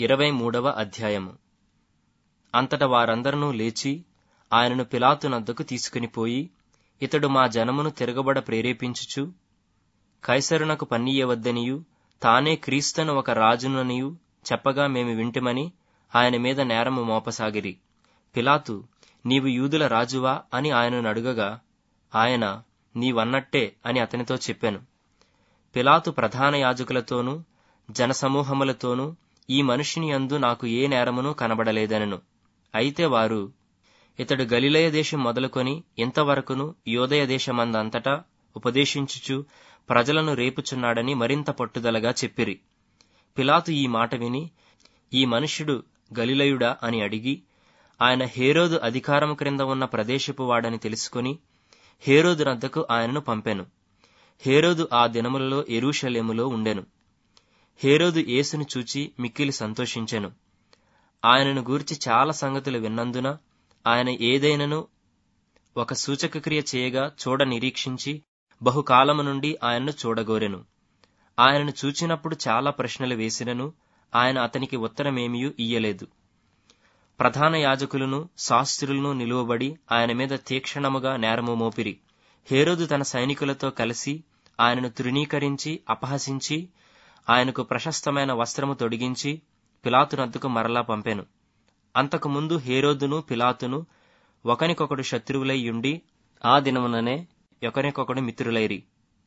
ఇరవై మూడవ అధ్యాయము అంతట వారందరూ లేచి ఆయనను పిలాతునద్దకు తీసుకుని పోయి ఇతడు మా జనమును తిరగబడ ప్రేరేపించుచు కైసరునకు పన్నీయవద్దనియు తానే క్రీస్తును ఒక రాజుననియు చెప్పగా మేము వింటిమని ఆయన మీద నేరము మోపసాగిరి పిలాతు నీవు యూదుల రాజువా అని ఆయనను అడుగగా ఆయన నీవన్నట్టే అని అతనితో చెప్పాను పిలాతు ప్రధాన యాజకులతోనూ జనసమూహములతోనూ ఈ మనుషుని యందు నాకు ఏ నేరమును కనబడలేదనెను అయితే వారు ఇతడు గలిలయ దేశం మొదలుకొని ఇంతవరకును యోదయ దేశమందంతటా ఉపదేశించుచు ప్రజలను రేపుచున్నాడని మరింత పట్టుదలగా చెప్పిరి పిలాతు ఈ మాట విని ఈ మనుష్యుడు గలిలయుడా అని అడిగి ఆయన హేరోదు అధికారము క్రింద ఉన్న ప్రదేశపు వాడని తెలుసుకుని హేరోదు నద్దకు ఆయనను పంపెను హేరోదు ఆ దినములలో ఎరూషలేములో ఉండెను హేరోదు యేసును చూచి మిక్కిలి సంతోషించెను ఆయనను గూర్చి చాలా సంగతులు విన్నందున ఆయన ఏదైనను ఒక సూచకక్రియ చేయగా చూడ నిరీక్షించి బహుకాలము నుండి ఆయన్ను చూడగోరెను ఆయనను చూచినప్పుడు చాలా ప్రశ్నలు వేసినను ఆయన అతనికి ఉత్తరమేమియూ ఇయ్యలేదు ప్రధాన యాజకులను శాస్త్రులను నిలువబడి ఆయన మీద తీక్షణముగా నేరము మోపిరి హేరోదు తన సైనికులతో కలిసి ఆయనను తృణీకరించి అపహసించి ఆయనకు ప్రశస్తమైన వస్త్రము తొడిగించి పిలాతునద్దుకు మరలా పంపెను అంతకుముందు హేరోదును పిలాతును ఒకనికొకడు శత్రువులై ఉండి ఆ దినముననే ఒకరికొకడు మిత్రులైరి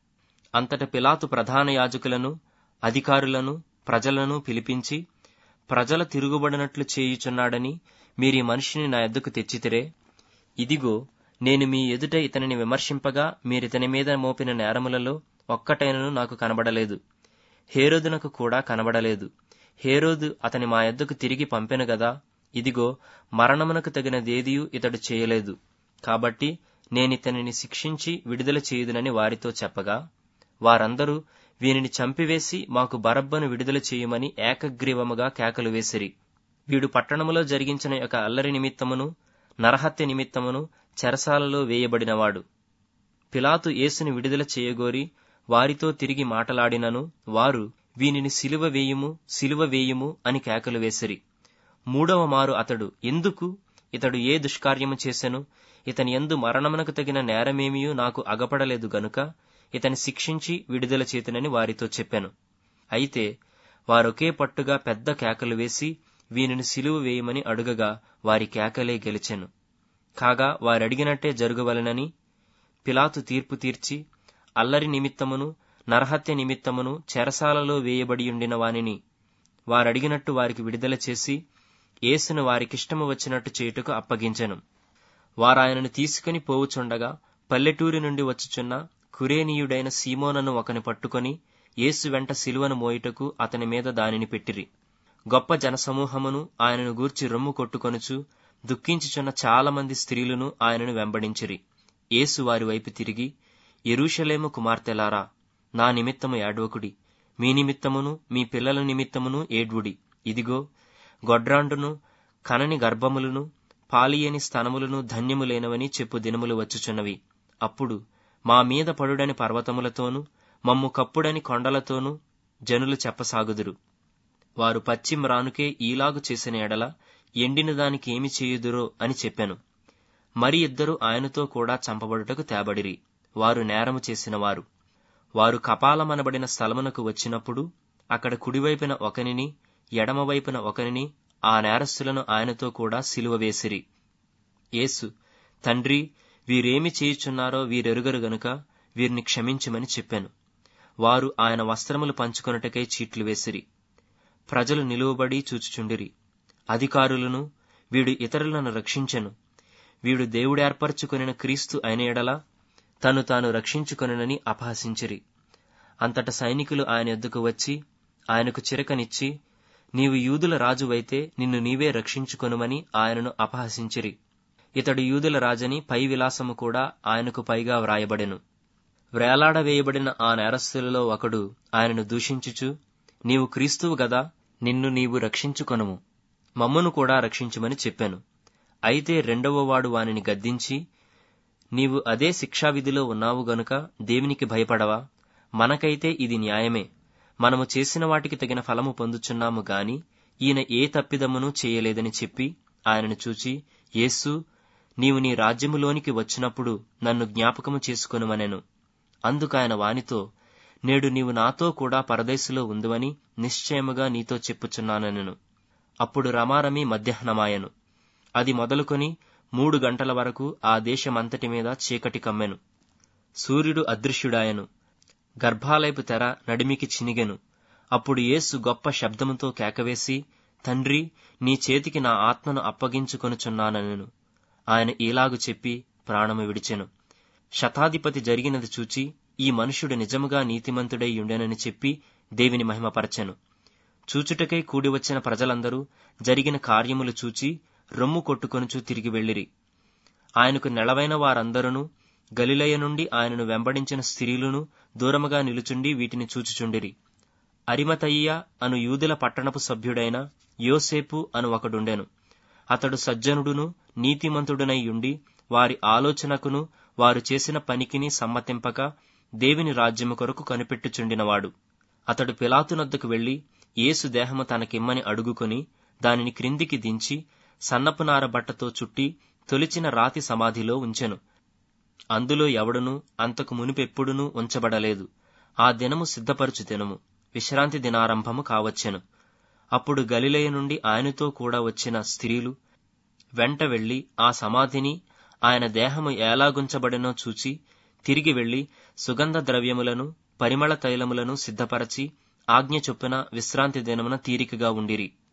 అంతట పిలాతు ప్రధాన యాజకులను అధికారులను ప్రజలను పిలిపించి ప్రజల తిరుగుబడినట్లు చేయుచున్నాడని మీరీ మనిషిని నా ఎద్దుకు తెచ్చితిరే ఇదిగో నేను మీ ఎదుట ఇతనిని విమర్శింపగా మీరితని మీద మోపిన నేరములలో ఒక్కటైనను నాకు కనబడలేదు హేరోదునకు కూడా కనబడలేదు హేరోదు అతని మా ఎద్దుకు తిరిగి పంపెను గదా ఇదిగో మరణమునకు తగినదేదియూ ఇతడు చేయలేదు కాబట్టి నేనితనిని శిక్షించి విడుదల చేయుదునని వారితో చెప్పగా వారందరూ వీనిని చంపివేసి మాకు బరబ్బను విడుదల చేయమని ఏకగ్రీవముగా కేకలు వేసిరి వీడు పట్టణములో జరిగించిన యొక్క అల్లరి నిమిత్తమును నరహత్య నిమిత్తమును చెరసాలలో వేయబడినవాడు పిలాతు యేసుని విడుదల చేయగోరి వారితో తిరిగి మాటలాడినను వారు వీనిని సిలువ వేయుము సిలువ వేయుము అని కేకలు వేసిరి మూడవ మారు అతడు ఎందుకు ఇతడు ఏ దుష్కార్యము చేసెను ఇతని ఎందు మరణమునకు తగిన నేరమేమియూ నాకు అగపడలేదు గనుక ఇతని శిక్షించి విడుదల చేతునని వారితో చెప్పాను అయితే వారొకే పట్టుగా పెద్ద కేకలు వేసి వీనిని సిలువ వేయమని అడుగగా వారి కేకలే గెలిచెను కాగా వారడిగినట్టే జరుగవలనని పిలాతు తీర్పు తీర్చి అల్లరి నిమిత్తమును నరహత్య నిమిత్తమును చెరసాలలో వేయబడియుండిన వానిని వారడిగినట్టు వారికి విడుదల చేసి యేసును వారికిష్టము వచ్చినట్టు చేయుటకు అప్పగించెను వారాయనను తీసుకుని పోవుచుండగా పల్లెటూరి నుండి వచ్చుచున్న కురేనీయుడైన సీమోనను ఒకని పట్టుకొని యేసు వెంట సిలువను మోయుటకు అతని మీద దానిని పెట్టిరి గొప్ప జనసమూహమును ఆయనను గూర్చి రొమ్ము కొట్టుకొనుచు దుఃఖించుచున్న చాలామంది స్త్రీలను ఆయనను వెంబడించిరి యేసు వారి వైపు తిరిగి ఎరూషలేము కుమార్తెలారా నా నిమిత్తము ఏడ్వకుడి మీ నిమిత్తమును మీ పిల్లల నిమిత్తమును ఏడ్వుడి ఇదిగో గొడ్రాండును కనని గర్భములను పాలియని స్తనములను ధన్యములేనవని చెప్పు దినములు వచ్చుచున్నవి అప్పుడు మా మీద పడుడని పర్వతములతోనూ మమ్ము కప్పుడని కొండలతోనూ జనులు చెప్పసాగుదురు వారు పశ్చిమ రానుకే ఈలాగు చేసిన ఎడల ఎండిన దానికి ఏమి చేయుదురో అని చెప్పాను మరి ఇద్దరు ఆయనతో కూడా చంపబడుటకు తేబడిరి వారు నేరము చేసిన వారు వారు కపాలమనబడిన స్థలమునకు వచ్చినప్పుడు అక్కడ కుడివైపున ఒకనిని ఎడమవైపున ఒకనిని ఆ నేరస్తులను ఆయనతో కూడా సిలువ వేసిరి యేసు తండ్రి వీరేమి చేయుచున్నారో వీరెరుగరు గనుక వీరిని క్షమించమని చెప్పాను వారు ఆయన వస్త్రములు పంచుకొనుటకై చీట్లు వేసిరి ప్రజలు నిలువబడి చూచుచుండిరి అధికారులను వీడు ఇతరులను రక్షించెను వీడు దేవుడేర్పరచుకొనిన క్రీస్తు అయిన ఎడల తను తాను రక్షించుకొనని అపహసించిరి అంతట సైనికులు ఆయన ఎద్దుకు వచ్చి ఆయనకు చిరకనిచ్చి నీవు యూదుల రాజువైతే నిన్ను నీవే రక్షించుకొనుమని ఆయనను అపహసించిరి ఇతడు యూదుల రాజని పై విలాసము కూడా ఆయనకు పైగా వ్రాయబడెను వ్రేలాడవేయబడిన ఆ నేరస్తులలో ఒకడు ఆయనను దూషించుచు నీవు క్రీస్తువు గదా నిన్ను నీవు రక్షించుకొనుము మమ్మను కూడా రక్షించుమని చెప్పాను అయితే రెండవ వాడు వానిని గద్దించి నీవు అదే శిక్షావిధిలో ఉన్నావు గనుక దేవునికి భయపడవా మనకైతే ఇది న్యాయమే మనము చేసిన వాటికి తగిన ఫలము పొందుచున్నాము గాని ఈయన ఏ తప్పిదమును చేయలేదని చెప్పి ఆయనను చూచి యేసు నీవు నీ రాజ్యములోనికి వచ్చినప్పుడు నన్ను జ్ఞాపకము చేసుకొనుమనెను అందుకాయన వానితో నేడు నీవు నాతో కూడా పరదేశులో ఉందువని నిశ్చయముగా నీతో చెప్పుచున్నానెను అప్పుడు రమారమి మధ్యాహ్నమాయను అది మొదలుకొని మూడు గంటల వరకు ఆ దేశమంతటి మీద చీకటి కమ్మెను సూర్యుడు అదృశ్యుడాయను గర్భాలయపు తెర నడిమికి చినిగెను అప్పుడు యేసు గొప్ప శబ్దముతో కేకవేసి తండ్రి నీ చేతికి నా ఆత్మను అప్పగించుకొనుచున్నానెను ఆయన ఈలాగు చెప్పి ప్రాణము విడిచెను శతాధిపతి జరిగినది చూచి ఈ మనుష్యుడు నిజముగా నీతిమంతుడై ఉండెనని చెప్పి దేవిని మహిమపరచెను చూచుటకై కూడి వచ్చిన ప్రజలందరూ జరిగిన కార్యములు చూచి రొమ్ము కొట్టుకొనుచు తిరిగి వెళ్ళిరి ఆయనకు నెలవైన వారందరూ గలిలయ నుండి ఆయనను వెంబడించిన స్త్రీలును దూరముగా నిలుచుండి వీటిని చూచుచుండిరి అరిమతయ్య అను యూదుల పట్టణపు సభ్యుడైన యోసేపు అను ఒకడుండెను అతడు సజ్జనుడును నీతిమంతుడునై ఉండి వారి ఆలోచనకును వారు చేసిన పనికిని సమ్మతింపక దేవుని రాజ్యము కొరకు కనిపెట్టుచుండినవాడు అతడు పిలాతునొద్దకు వెళ్లి యేసు దేహము తనకిమ్మని అడుగుకొని దానిని క్రిందికి దించి సన్నపునార బట్టతో చుట్టి తొలిచిన రాతి సమాధిలో ఉంచెను అందులో ఎవడును అంతకు మునిపెప్పుడునూ ఉంచబడలేదు ఆ దినము సిద్ధపరచు దినము విశ్రాంతి దినారంభము కావచ్చెను అప్పుడు గలిలయ నుండి ఆయనతో కూడా వచ్చిన స్త్రీలు వెంట వెళ్లి ఆ సమాధిని ఆయన దేహము ఎలాగుంచబడినో చూచి తిరిగి వెళ్లి సుగంధ ద్రవ్యములను పరిమళ తైలములను సిద్ధపరచి ఆజ్ఞ చొప్పున విశ్రాంతి దినమున తీరికగా ఉండిరి